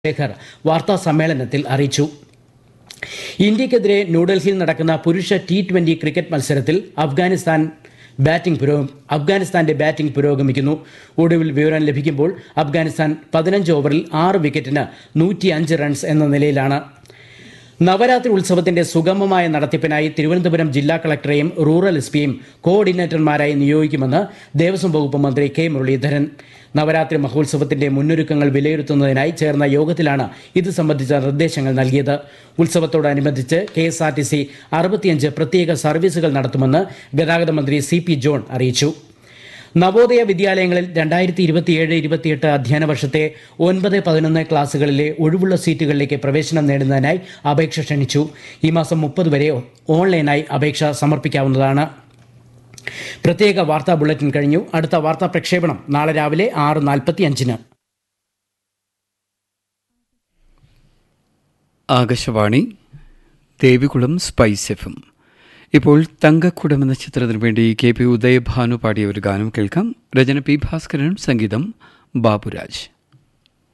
ശേഖർ വാർത്താ സമ്മേളനത്തിൽ അറിയിച്ചു ഇന്ത്യക്കെതിരെ ന്യൂഡൽഹിയിൽ നടക്കുന്ന പുരുഷ ടി ട്വന്റി ക്രിക്കറ്റ് മത്സരത്തിൽ അഫ്ഗാനിസ്ഥാൻ ബാറ്റിംഗ് പുരോ അഫ്ഗാനിസ്ഥാന്റെ ബാറ്റിംഗ് പുരോഗമിക്കുന്നു ഒടുവിൽ വിവരം ലഭിക്കുമ്പോൾ അഫ്ഗാനിസ്ഥാൻ പതിനഞ്ച് ഓവറിൽ ആറ് വിക്കറ്റിന് നൂറ്റി അഞ്ച് റൺസ് എന്ന നിലയിലാണ് നവരാത്രി ഉത്സവത്തിന്റെ സുഗമമായ നടത്തിപ്പിനായി തിരുവനന്തപുരം ജില്ലാ കളക്ടറെയും റൂറൽ എസ് പിയും കോർഡിനേറ്റർമാരായി നിയോഗിക്കുമെന്ന് ദേവസ്വം വകുപ്പ് മന്ത്രി കെ മുരളീധരൻ നവരാത്രി മഹോത്സവത്തിന്റെ മുന്നൊരുക്കങ്ങൾ വിലയിരുത്തുന്നതിനായി ചേർന്ന യോഗത്തിലാണ് ഇത് സംബന്ധിച്ച നിർദ്ദേശങ്ങൾ നൽകിയത് ഉത്സവത്തോടനുബന്ധിച്ച് K S R T C അറുപത്തിയഞ്ച് പ്രത്യേക സർവീസുകൾ നടത്തുമെന്ന് ഗതാഗത മന്ത്രി സി പി ജോൺ അറിയിച്ചു നവോദയ വിദ്യാലയങ്ങളിൽ രണ്ടായിരത്തി ഇരുപത്തിയേഴ് ഇരുപത്തിയെട്ട് അധ്യയന വർഷത്തെ ഒൻപത് പതിനൊന്ന് ക്ലാസുകളിലെ ഒഴിവുള്ള സീറ്റുകളിലേക്ക് പ്രവേശനം നേടുന്നതിനായി അപേക്ഷ ക്ഷണിച്ചു ഈ മാസം മുപ്പത് വരെ ഓൺലൈനായി അപേക്ഷ സമർപ്പിക്കാവുന്നതാണ് പ്രത്യേക വാർത്താ ബുള്ളറ്റിൻ കഴിഞ്ഞു അടുത്ത വാർത്താ പ്രക്ഷേപണം നാളെ രാവിലെ ആറ് നാൽപ്പത്തി അഞ്ചിന് ആകാശവാണി ദേവികുളം സ്പൈസ് എഫും ഇപ്പോൾ തങ്കക്കുടം എന്ന ചിത്രത്തിനു വേണ്ടി കെ പി ഉദയഭാനു പാടിയ ഒരു ഗാനം കേൾക്കാം രചന പി ഭാസ്കരൻ സംഗീതം ബാബുരാജ്